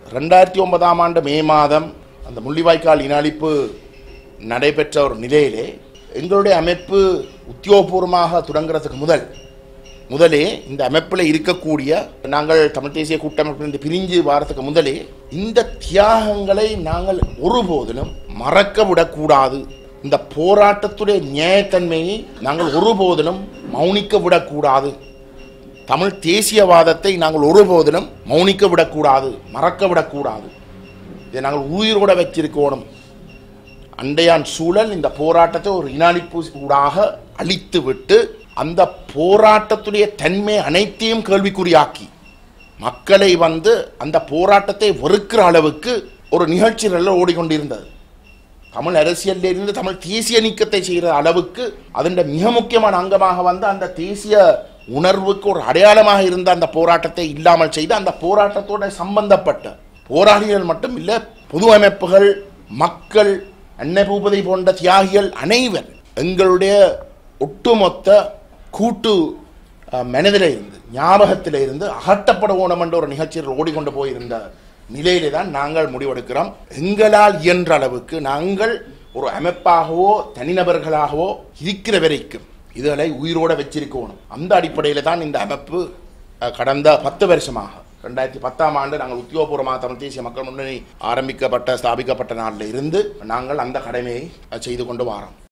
ரெண்டாயிரத்தி ஒன்பதாம் ஆண்டு மே மாதம் அந்த முள்ளிவாய்க்கால் இனஅழிப்பு நடைபெற்ற ஒரு நிலையிலே எங்களுடைய அமைப்பு உத்தியோகபூர்வமாக தொடங்குறதுக்கு முதல் முதலே இந்த அமைப்பில் இருக்கக்கூடிய நாங்கள் தமிழ் தேசிய கூட்டமைப்பிலிருந்து பிரிஞ்சு வாரத்துக்கு முதலே இந்த தியாகங்களை நாங்கள் ஒருபோதிலும் மறக்க விடக்கூடாது இந்த போராட்டத்துடைய நியாயத்தன்மையை நாங்கள் ஒருபோதிலும் மௌனிக்க விடக்கூடாது தமிழ் தேசியவாதத்தை நாங்கள் ஒருபோதிலும் மௌனிக்க விடக்கூடாது மறக்க விடக்கூடாது இதை நாங்கள் உயிரோட வச்சிருக்கணும் அண்டையான் சூழல் இந்த போராட்டத்தை ஒரு இனாளிப்பு ஊடாக அழித்து விட்டு அந்த போராட்டத்துடைய தன்மை அனைத்தையும் கேள்விக்குறியாக்கி மக்களை வந்து அந்த போராட்டத்தை வெறுக்கிற அளவுக்கு ஒரு நிகழ்ச்சிகள் ஓடிக்கொண்டிருந்தது தமிழ் அரசியலில் இருந்து தமிழ் தேசிய நீக்கத்தை செய்கிற அளவுக்கு அதன் மிக முக்கியமான அங்கமாக வந்து அந்த தேசிய உணர்வுக்கு ஒரு அடையாளமாக இருந்த அந்த போராட்டத்தை இல்லாமல் செய்து அந்த போராட்டத்தோட சம்பந்தப்பட்ட போராளிகள் மட்டும் இல்லை பொது அமைப்புகள் மக்கள் அன்னை பூபதி போன்ற தியாகிகள் அனைவர் எங்களுடைய ஒட்டுமொத்த கூட்டு அஹ், மனதிலே இருந்து ஞாபகத்திலே இருந்து அகற்றப்பட வேணும் என்ற ஒரு நிகழ்ச்சியில் ஓடிக்கொண்டு போயிருந்த நிலையிலே தான் நாங்கள் முடிவெடுக்கிறோம் எங்களால் இயன்ற அளவுக்கு நாங்கள் ஒரு அமைப்பாகவோ தனிநபர்களாகவோ இருக்கிற வரைக்கும் இதுகளை உயிரோட வச்சிருக்கணும் அந்த அடிப்படையில் தான் இந்த அமைப்பு அஹ், கடந்த பத்து வருஷமாக ரெண்டாயிரத்தி பத்தாம் ஆண்டு நாங்கள் உத்தியோகபூர்வமாக தமிழ் தேசிய மக்கள் முன்னணி ஆரம்பிக்கப்பட்ட ஸ்தாபிக்கப்பட்ட நாளில் இருந்து நாங்கள் அந்த கடமையை அஹ், செய்து கொண்டு வாரோம்